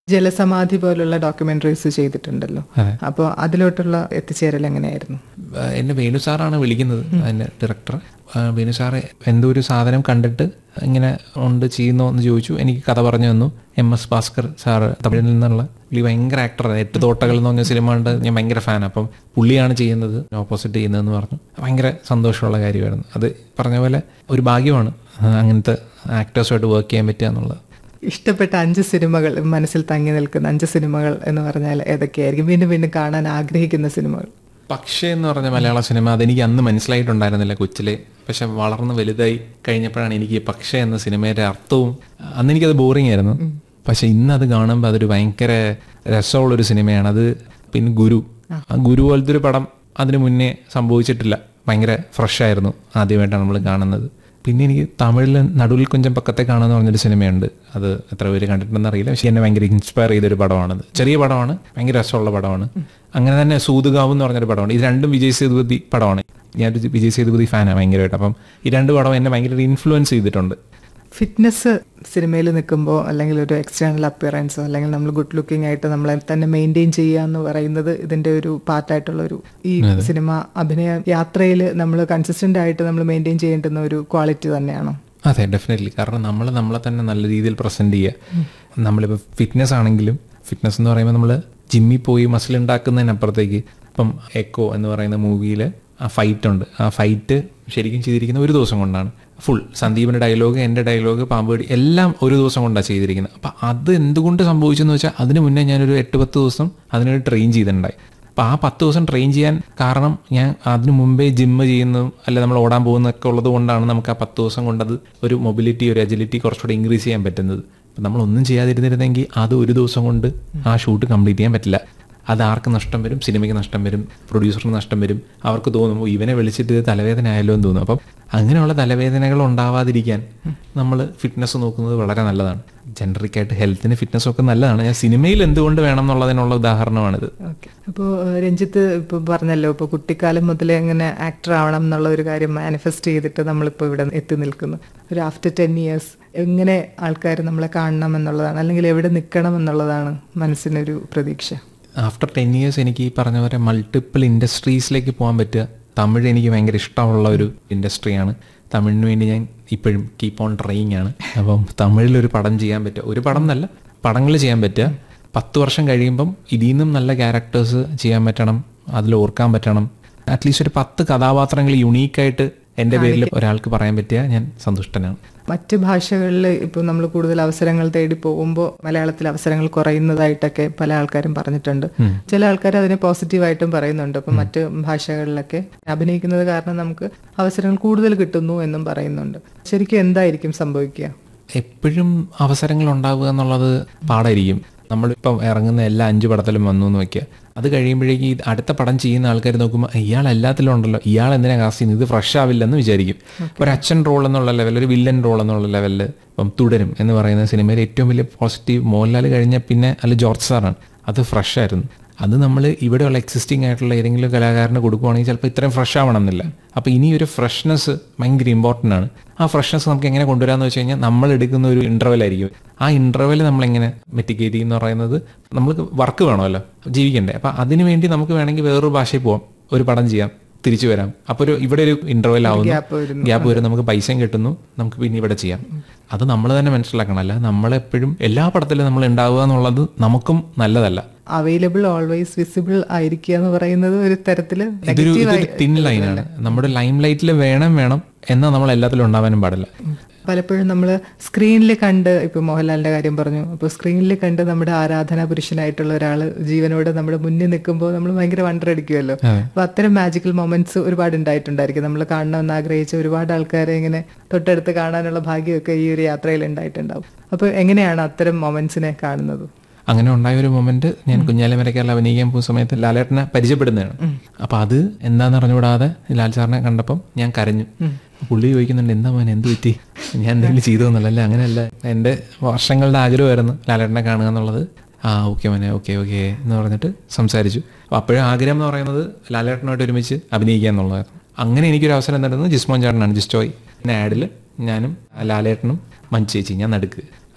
ജലസമാധി പോലുള്ള ഡോക്യുമെന്ററീസ് ചെയ്തിട്ടുണ്ടല്ലോ അതെ. അപ്പോൾ അതിലോട്ടുള്ള എത്തിച്ചേരൽ എങ്ങനെയായിരുന്നു ആ, എന്നെ വേണു സാറാണ് വിളിക്കുന്നത് അതിൻ്റെ ഡയറക്ടർ ആ, വേണു സാറ് എന്തോ ഒരു സാധനം കണ്ടിട്ട് ഇങ്ങനെ ഉണ്ട് ചെയ്യുന്നോ എന്ന് ചോദിച്ചു എനിക്ക് കഥ പറഞ്ഞു തന്നു എം എസ് ഭാസ്കർ സാറ് തമിഴിൽ നിന്നുള്ള പുള്ളി ഭയങ്കര ആക്ടറാണ് എട്ട് തോട്ടകൾ എന്ന് പറഞ്ഞ സിനിമ ഉണ്ട് ഞാൻ ഭയങ്കര ഫാൻ അപ്പം പുള്ളിയാണ് ചെയ്യുന്നത് ഓപ്പോസിറ്റ് ചെയ്യുന്നതെന്ന് പറഞ്ഞു ഭയങ്കര സന്തോഷമുള്ള കാര്യമായിരുന്നു അത് പറഞ്ഞ പോലെ ഒരു ഭാഗ്യമാണ് ആ, അങ്ങനത്തെ ആക്ടേഴ്സുമായിട്ട് വർക്ക് ചെയ്യാൻ പറ്റുക എന്നുള്ളത് ഇഷ്ടപ്പെട്ട അഞ്ച് സിനിമകൾ മനസ്സിൽ തങ്ങി നിൽക്കുന്ന അഞ്ച് സിനിമകൾ എന്ന് പറഞ്ഞാൽ ഏതൊക്കെയായിരിക്കും വീണ്ടും വീണ്ടും കാണാൻ ആഗ്രഹിക്കുന്ന സിനിമകൾ പക്ഷേ എന്ന് പറഞ്ഞ മലയാള സിനിമ അതെനിക്ക് അന്ന് മനസ്സിലായിട്ടുണ്ടായിരുന്നില്ല കൊച്ചിലെ പക്ഷെ വളർന്ന് വലുതായി കഴിഞ്ഞപ്പോഴാണ് എനിക്ക് ഈ പക്ഷേ എന്ന സിനിമയുടെ അർത്ഥവും അന്ന് എനിക്കത് ബോറിംഗ് ആയിരുന്നു പക്ഷെ ഇന്ന് അത് കാണുമ്പോൾ അതൊരു ഭയങ്കര രസമുള്ളൊരു സിനിമയാണ് അത് പിന്നെ ഗുരു ആ ഗുരു പോലത്തെ ഒരു പടം അതിന് മുന്നേ സംഭവിച്ചിട്ടില്ല ഭയങ്കര ഫ്രഷ് ആയിരുന്നു ആദ്യമായിട്ടാണ് നമ്മൾ കാണുന്നത് പിന്നെ എനിക്ക് തമിഴിൽ നടുവിൽ കുഞ്ചം പക്കത്തെ കാണുന്ന പറഞ്ഞൊരു സിനിമയുണ്ട് അത് എത്ര പേര് കണ്ടിട്ടുണ്ടെന്ന് അറിയില്ല പക്ഷെ എന്നെ ഭയങ്കര ഇൻസ്പയർ ചെയ്തൊരു പടമാണത് ചെറിയ പടമാണ് ഭയങ്കര രസമുള്ള പടമാണ് അങ്ങനെ തന്നെ സൂതുകാവ് എന്ന് പറഞ്ഞൊരു പടമാണ് ഇത് രണ്ടും വിജയ് സേതുപതി പടമാണ് ഞാനൊരു വിജയ് സേതുപതി ഫാനാണ് ഭയങ്കരമായിട്ട് അപ്പം ഈ രണ്ട് പടം എന്നെ ഭയങ്കര ഇൻഫ്ലുവൻസ് ചെയ്തിട്ടുണ്ട് ഫിറ്റ്നസ് സിനിമയിൽ നിൽക്കുമ്പോൾ അല്ലെങ്കിൽ ഒരു എക്സ്റ്റേണൽ അപ്പിയറൻസോ അല്ലെങ്കിൽ നമ്മൾ ഗുഡ് ലുക്കിംഗ് ആയിട്ട് നമ്മളെ തന്നെ മെയിൻറ്റെയിൻ ചെയ്യുക എന്ന് പറയുന്നത് ഇതിന്റെ ഒരു പാർട്ടായിട്ടുള്ള ഒരു ഈ സിനിമ അഭിനയ യാത്രയിൽ നമ്മൾ കൺസിസ്റ്റന്റ് ആയിട്ട് നമ്മൾ മെയിൻറ്റെയിൻ ചെയ്യേണ്ടുന്ന ഒരു ക്വാളിറ്റി തന്നെയാണോ അതെ ഡെഫിനറ്റ്ലി കാരണം നമ്മൾ നമ്മളെ തന്നെ നല്ല രീതിയിൽ പ്രസന്റ് ചെയ്യുക നമ്മളിപ്പോൾ ഫിറ്റ്നസ് ആണെങ്കിലും ഫിറ്റ്നസ് എന്ന് പറയുമ്പോൾ നമ്മൾ ജിമ്മിൽ പോയി മസിൽ ഉണ്ടാക്കുന്നതിനപ്പുറത്തേക്ക് ഇപ്പം എക്കോ എന്ന് പറയുന്ന മൂവിയിൽ ആ ഫൈറ്റ് ഉണ്ട് ആ ഫൈറ്റ് ശരിക്കും ചെയ്തിരിക്കുന്ന ഒരു ദിവസം കൊണ്ടാണ് ഫുൾ സന്ദീപിന്റെ ഡയലോഗ് എൻ്റെ ഡയലോഗ് പാമ്പേടി എല്ലാം ഒരു ദിവസം കൊണ്ടാണ് ചെയ്തിരിക്കുന്നത് അപ്പം അത് എന്തുകൊണ്ട് സംഭവിച്ചെന്ന് വെച്ചാൽ അതിന് മുന്നേ ഞാനൊരു എട്ട് പത്ത് ദിവസം അതിനൊരു ട്രെയിൻ ചെയ്തിട്ടുണ്ടായി അപ്പം ആ പത്ത് ദിവസം ട്രെയിൻ ചെയ്യാൻ കാരണം ഞാൻ അതിനു മുമ്പേ ജിമ്മ് ചെയ്യുന്നതും അല്ല നമ്മൾ ഓടാൻ പോകുന്നതൊക്കെ ഉള്ളത് കൊണ്ടാണ് നമുക്ക് ആ പത്ത് ദിവസം കൊണ്ടത് ഒരു മൊബിലിറ്റി ഒരു അജിലിറ്റി കുറച്ചുകൂടെ ഇൻക്രീസ് ചെയ്യാൻ പറ്റുന്നത് അപ്പം നമ്മളൊന്നും ചെയ്യാതിരുന്നിരുന്നെങ്കിൽ അത് ഒരു ദിവസം കൊണ്ട് ആ ഷൂട്ട് കംപ്ലീറ്റ് ചെയ്യാൻ പറ്റില്ല അത് ആർക്ക് നഷ്ടം വരും സിനിമയ്ക്ക് നഷ്ടം വരും പ്രൊഡ്യൂസറിന് നഷ്ടം വരും അവർക്ക് തോന്നുമ്പോൾ ഇവനെ വിളിച്ചിട്ട് ഇത് തലവേദന ആയല്ലോ എന്ന് തോന്നും അപ്പം അങ്ങനെയുള്ള തലവേദനകൾ ഉണ്ടാവാതിരിക്കാൻ നമ്മൾ ഫിറ്റ്നസ് നോക്കുന്നത് വളരെ നല്ലതാണ് ജനറിക് ആയിട്ട് ഹെൽത്തിന് ഫിറ്റ്നസ്സും ഒക്കെ നല്ലതാണ് ഞാൻ സിനിമയിൽ എന്തുകൊണ്ട് വേണം എന്നുള്ളതിനുള്ള ഉദാഹരണമാണിത് ഓക്കെ അപ്പോൾ രഞ്ജിത്ത് ഇപ്പോൾ പറഞ്ഞല്ലോ ഇപ്പോൾ കുട്ടിക്കാലം മുതലേ എങ്ങനെ ആക്ടർ ആവണം എന്നുള്ള ഒരു കാര്യം മാനിഫെസ്റ്റ് ചെയ്തിട്ട് നമ്മളിപ്പോൾ ഇവിടെ എത്തി നിൽക്കുന്നു ഒരു ആഫ്റ്റർ ടെൻ ഇയേഴ്സ് എങ്ങനെ ആൾക്കാർ നമ്മളെ കാണണം എന്നുള്ളതാണ് അല്ലെങ്കിൽ എവിടെ നിൽക്കണം എന്നുള്ളതാണ് മനസ്സിനൊരു പ്രതീക്ഷ ആഫ്റ്റർ ടെൻ ഇയേഴ്സ് എനിക്ക് ഈ പറഞ്ഞ പോലെ മൾട്ടിപ്പിൾ ഇൻഡസ്ട്രീസിലേക്ക് പോകാൻ പറ്റുക തമിഴ് എനിക്ക് ഭയങ്കര ഇഷ്ടമുള്ള ഒരു ഇൻഡസ്ട്രിയാണ് തമിഴിന് വേണ്ടി ഞാൻ ഇപ്പോഴും കീപ്പ് ഓൺ ട്രൈയിങ് ആണ് അപ്പം തമിഴിലൊരു പടം ചെയ്യാൻ പറ്റുക ഒരു പടം എന്നല്ല പടങ്ങൾ ചെയ്യാൻ പറ്റുക പത്ത് വർഷം കഴിയുമ്പം ഇതിൽ നിന്നും നല്ല ക്യാരക്ടേഴ്സ് ചെയ്യാൻ പറ്റണം അതിൽ ഓർക്കാൻ പറ്റണം അറ്റ്ലീസ്റ്റ് ഒരു പത്ത് കഥാപാത്രങ്ങൾ യുണീക്കായിട്ട് എൻ്റെ പേരിൽ ഒരാൾക്ക് പറയാൻ പറ്റിയ ഞാൻ സന്തുഷ്ടനാണ് മറ്റ് ഭാഷകളിൽ ഇപ്പോൾ നമ്മൾ കൂടുതൽ അവസരങ്ങൾ തേടി പോകുമ്പോൾ മലയാളത്തിൽ അവസരങ്ങൾ കുറയുന്നതായിട്ടൊക്കെ പല ആൾക്കാരും പറഞ്ഞിട്ടുണ്ട് ചില ആൾക്കാർ അതിനെ പോസിറ്റീവായിട്ടും പറയുന്നുണ്ട് അപ്പം മറ്റ് ഭാഷകളിലൊക്കെ അഭിനയിക്കുന്നത് കാരണം നമുക്ക് അവസരങ്ങൾ കൂടുതൽ കിട്ടുന്നു എന്നും പറയുന്നുണ്ട് ശരിക്കും എന്തായിരിക്കും സംഭവിക്കുക എപ്പോഴും അവസരങ്ങൾ ഉണ്ടാവുക എന്നുള്ളത് പാടായിരിക്കും നമ്മളിപ്പം ഇറങ്ങുന്ന എല്ലാ അഞ്ച് പടത്തിലും വന്നു എന്ന് വെക്കുക അത് കഴിയുമ്പോഴേക്ക് ഈ അടുത്ത പടം ചെയ്യുന്ന ആൾക്കാർ നോക്കുമ്പോൾ ഇയാൾ എല്ലാത്തിലും ഉണ്ടല്ലോ ഇയാൾ എന്തിനാ കാസ്റ്റ് ചെയ്യുന്നത് ഇത് ഫ്രഷ് ആവില്ലെന്ന് വിചാരിക്കും ഒരു അച്ഛൻ റോൾ എന്നുള്ള ലെവൽ ഒരു വില്ലൻ റോൾ എന്നുള്ള ലെവലിൽ ഇപ്പം തുടരും എന്ന് പറയുന്ന സിനിമയിൽ ഏറ്റവും വലിയ പോസിറ്റീവ് മോഹൻലാൽ കഴിഞ്ഞ പിന്നെ അല്ല ജോർജ് സാറാണ് അത് ഫ്രഷ് ആയിരുന്നു അത് നമ്മൾ ഇവിടെയുള്ള എക്സിസ്റ്റിംഗ് ആയിട്ടുള്ള ഏതെങ്കിലും കലാകാരന് കൊടുക്കുവാണെങ്കിൽ ചിലപ്പോൾ ഇത്രയും ഫ്രഷ് ആവണം എന്നില്ല അപ്പോൾ ഇനി ഒരു ഫ്രഷ്നെസ് ഭയങ്കര ഇമ്പോർട്ടൻ്റ് ആണ് ആ ഫ്രഷ്നെസ് നമുക്ക് എങ്ങനെ കൊണ്ടുവരാമെന്ന് വെച്ച് കഴിഞ്ഞാൽ നമ്മൾ എടുക്കുന്ന ഒരു ഇൻ്റർവെൽ ആയിരിക്കും ആ ഇൻ്റർവെൽ നമ്മളെങ്ങനെ മെറ്റിക്കേറ്റ് ചെയ്യുന്ന പറയുന്നത് നമുക്ക് വർക്ക് വേണമല്ലോ ജീവിക്കണ്ടേ അപ്പോൾ അതിനു വേണ്ടി നമുക്ക് വേണമെങ്കിൽ വേറൊരു ഭാഷയിൽ പോവാം ഒരു പടം ചെയ്യാം തിരിച്ചു വരാം അപ്പോൾ ഒരു ഇവിടെ ഒരു ഇൻ്റർവെൽ ആവുന്നു ഗ്യാപ്പ് വരുന്നു ഗ്യാപ്പ് വരും നമുക്ക് പൈസയും കിട്ടുന്നു നമുക്ക് പിന്നെ ഇവിടെ ചെയ്യാം അത് നമ്മൾ തന്നെ മനസ്സിലാക്കണം അല്ല നമ്മളെപ്പോഴും എല്ലാ പടത്തിലും നമ്മൾ ഉണ്ടാവുക എന്നുള്ളത് നമുക്കും നല്ലതല്ല അവൈലബിൾ ഓൾവേസ് വിസിബിൾ ആയിരിക്കുക എന്ന് പറയുന്നത് ഒരു തരത്തിൽ ഇതൊരു ഇതൊരു തിൻ ലൈനാണ് നമ്മുടെ ലൈം ലൈറ്റിൽ വേണം വേണം എന്നാൽ നമ്മൾ എല്ലാത്തിലും ഉണ്ടാവാനും പാടില്ല പലപ്പോഴും നമ്മൾ സ്ക്രീനിൽ കണ്ട് ഇപ്പൊ മോഹൻലാലിന്റെ കാര്യം പറഞ്ഞു അപ്പോൾ സ്ക്രീനിൽ കണ്ട് നമ്മുടെ ആരാധനാ പുരുഷനായിട്ടുള്ള ഒരാൾ ജീവനോട് നമ്മുടെ മുന്നിൽ നിൽക്കുമ്പോൾ നമ്മൾ ഭയങ്കര വണ്ടർ അടിക്കുമല്ലോ അപ്പൊ അത്തരം മാജിക്കൽ മൊമെന്റ്സ് ഒരുപാട് ഉണ്ടായിട്ടുണ്ടായിരിക്കും നമ്മൾ കാണണമെന്ന് ആഗ്രഹിച്ച ഒരുപാട് ആൾക്കാരെ ഇങ്ങനെ തൊട്ടടുത്ത് കാണാനുള്ള ഭാഗ്യമൊക്കെ ഈ ഒരു യാത്രയിൽ ഉണ്ടായിട്ടുണ്ടാവും അപ്പൊ എങ്ങനെയാണ് അത്തരം മൊമെന്റ്സിനെ കാണുന്നത് അങ്ങനെ ഉണ്ടായ ഒരു മൊമെന്റ് ഞാൻ കുഞ്ഞാലിമരക്കാരിൽ അഭിനയിക്കാൻ പോകുന്ന സമയത്ത് ലാലേട്ടനെ പരിചയപ്പെടുന്നതാണ് അപ്പൊ അത് എന്താന്ന് അറിഞ്ഞുകൂടാതെ ലാൽ സാറിനെ കണ്ടപ്പം ഞാൻ കരഞ്ഞു പുള്ളി ചോദിക്കുന്നുണ്ട് എന്താ മോനെ എന്ത് പറ്റി ഞാൻ എന്തെങ്കിലും ചെയ്തോന്നല്ല അല്ലേ അങ്ങനെയല്ല എൻ്റെ വർഷങ്ങളുടെ ആഗ്രഹമായിരുന്നു ലാലേട്ടനെ കാണുക എന്നുള്ളത് ആ ഓക്കെ മോനെ ഓക്കെ ഓക്കെ എന്ന് പറഞ്ഞിട്ട് സംസാരിച്ചു അപ്പോൾ അപ്പോഴും ആഗ്രഹം എന്ന് പറയുന്നത് ലാലേട്ടനുമായിട്ട് ഒരുമിച്ച് അഭിനയിക്കുക എന്നുള്ളതായിരുന്നു അങ്ങനെ എനിക്കൊരു അവസരം എന്തായിരുന്നു ജിസ്മോൻ ചേട്ടനാണ് ജിസ്റ്റോയ് പിന്നെ ആഡിൽ ഞാനും ലാലേട്ടനും മഞ്ചേച്ചി ഞാൻ നടുക്ക്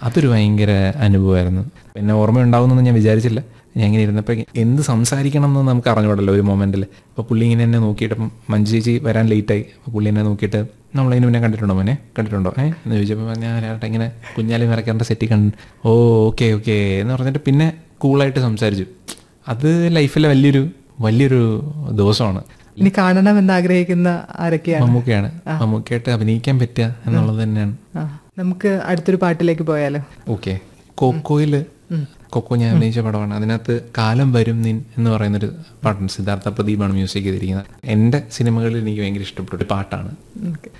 അതൊരു ഭയങ്കര അനുഭവമായിരുന്നു പിന്നെ ഓർമ്മയുണ്ടാവുമെന്നൊന്നും ഞാൻ വിചാരിച്ചില്ല ഞാൻ ഇങ്ങനെ ഇരുന്നപ്പോൾ എന്ത് സംസാരിക്കണം എന്ന് നമുക്ക് അറിഞ്ഞുകൂടല്ലോ ഒരു മൊമെന്റിൽ അപ്പോൾ പുള്ളി ഇങ്ങനെ എന്നെ നോക്കിയിട്ട് അപ്പം മഞ്ജു ചേച്ചി വരാൻ ലേറ്റായി അപ്പോൾ പുള്ളി എന്നെ നോക്കിയിട്ട് നമ്മളതിന് മുന്നേ കണ്ടിട്ടുണ്ടോ മോനെ കണ്ടിട്ടുണ്ടോ ഏ എന്ന് ചോദിച്ചപ്പോൾ ഞാൻ ഒരാട്ടെ ഇങ്ങനെ കുഞ്ഞാലി മരക്കാരൻ്റെ സെറ്റിൽ കണ്ട് ഓ ഓക്കെ ഓക്കെ എന്ന് പറഞ്ഞിട്ട് പിന്നെ കൂളായിട്ട് സംസാരിച്ചു അത് ലൈഫിലെ വലിയൊരു വലിയൊരു ദിവസമാണ് ഇനി കാണണമെന്ന് ആഗ്രഹിക്കുന്ന ആരൊക്കെയാണ് മമ്മൂക്കയാണ് മമ്മൂക്കയായിട്ട് അഭിനയിക്കാൻ പറ്റുക എന്നുള്ളത് തന്നെയാണ് ആ നമുക്ക് അടുത്തൊരു പാട്ടിലേക്ക് പോയാലോ ഓക്കെ കൊക്കോയില് കൊക്കോ ഞാൻ അഭിനയിച്ച പടമാണ് അതിനകത്ത് കാലം വരും നിൻ എന്ന് പറയുന്നൊരു പാട്ടുണ്ട് സിദ്ധാർത്ഥ പ്രദീപാണ് മ്യൂസിക് ചെയ്തിരിക്കുന്നത് എൻ്റെ സിനിമകളിൽ എനിക്ക് ഭയങ്കര ഇഷ്ടപ്പെട്ട ഒരു പാട്ടാണ് ഓക്കെ